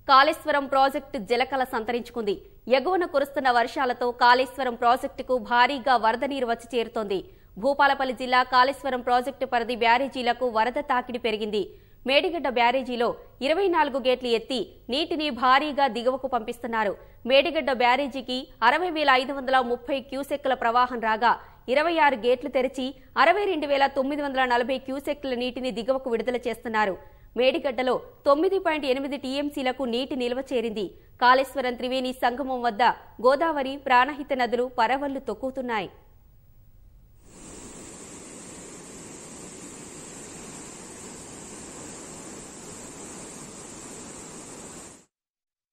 Kaleshwaram project జలకల సంతరించుకుంది ఎగువన కురుస్తున్న వర్షాలతో కాళేశ్వరం ప్రాజెక్టుకు భారీగా వరద నీరు వచ్చి చేరుతోంది భూపాలపల్లి జిల్లా కాళేశ్వరం ప్రాజెక్టు పరిధి బ్యారేజీలకు వరద తాకిడి పెరిగింది మేడిగడ్డ బ్యారేజీలో ఇరవై నాలుగు గేట్లు ఎత్తి నీటిని భారీగా దిగువకు పంపిస్తున్నారు మేడిగడ్డ బ్యారేజీకి అరవై వేల ఐదు వందల ముప్పై క్యూసెక్కుల ప్రవాహం రాగా ఇరవై ఆరు గేట్లు తెరిచి అరవై రెండు వేల తొమ్మిది వందల నలభై క్యూసెక్కుల నీటిని దిగువకు విడుదల చేస్తున్నారు మేడిగడ్డలో తొమ్మిది పాయింట్ ఎనిమిది టీఎంసీలకు నీటి నిల్వ చేరింది కాళేశ్వరం త్రివేణి సంగమం వద్ద గోదావరి ప్రాణహిత నదులు పరవళ్లు తొక్కుతున్నాయి